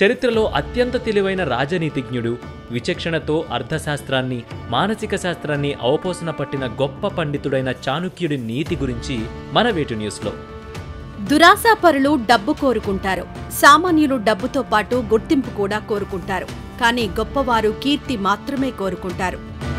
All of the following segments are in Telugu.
చరిత్రలో అత్యంత తెలివైన రాజనీతిజ్ఞుడు విచక్షణతో అర్థశాస్త్రాన్ని మానసిక శాస్త్రాన్ని అవపోసన పట్టిన గొప్ప పండితుడైన చాణుక్యుడి నీతి గురించి మన వేటు న్యూస్లో దురాశాపరులు డబ్బు కోరుకుంటారు సామాన్యులు డబ్బుతో పాటు గుర్తింపు కూడా కోరుకుంటారు కానీ గొప్పవారు కీర్తి మాత్రమే కోరుకుంటారు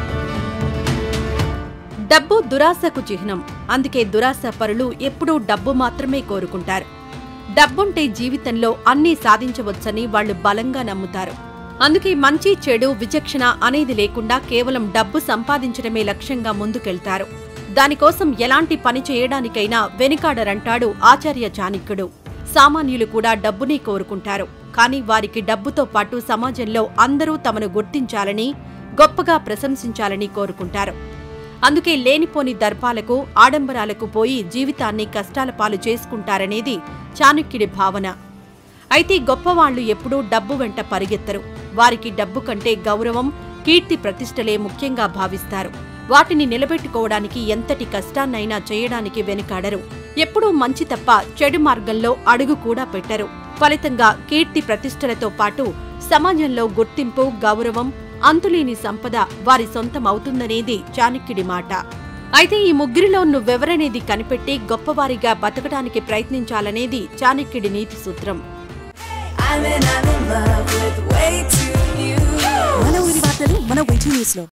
డబ్బు దురాశకు చిహ్నం అందుకే దురాశాపరులు ఎప్పుడూ డబ్బు మాత్రమే కోరుకుంటారు డబ్బుంటే జీవితంలో అన్నీ సాధించవచ్చని వాళ్ళు బలంగా నమ్ముతారు అందుకే మంచి చెడు విచక్షణ అనేది లేకుండా కేవలం డబ్బు సంపాదించడమే లక్ష్యంగా ముందుకెళ్తారు దానికోసం ఎలాంటి పని చేయడానికైనా వెనుకాడరంటాడు ఆచార్య చాణక్యుడు సామాన్యులు కూడా డబ్బుని కోరుకుంటారు కానీ వారికి డబ్బుతో పాటు సమాజంలో అందరూ తమను గుర్తించాలని గొప్పగా ప్రశంసించాలని కోరుకుంటారు అందుకే లేనిపోని దర్పాలకు ఆడంబరాలకు పోయి జీవితాన్ని కష్టాల పాలు చేసుకుంటారనేది చాణక్యుడి భావన అయితే గొప్పవాళ్లు ఎప్పుడూ డబ్బు వెంట పరిగెత్తరు వారికి డబ్బు కంటే గౌరవం కీర్తి ప్రతిష్టలే ముఖ్యంగా భావిస్తారు వాటిని నిలబెట్టుకోవడానికి ఎంతటి కష్టాన్నైనా చేయడానికి వెనుకాడరు ఎప్పుడూ మంచి తప్ప చెడు మార్గంలో అడుగు కూడా పెట్టరు ఫలితంగా కీర్తి ప్రతిష్టలతో పాటు సమాజంలో గుర్తింపు గౌరవం అంతులేని సంపద వారి సొంతం అవుతుందనేది చాణక్యుడి మాట అయితే ఈ ముగ్గురిలో నువ్వెవరనేది కనిపెట్టి గొప్పవారిగా బతకడానికి ప్రయత్నించాలనేది చాణక్యుడి నీతి సూత్రం I'm in, I'm in love with way too new. మన ఊరి వార్తలు మన వెయిటింగ్ న్యూస్ లో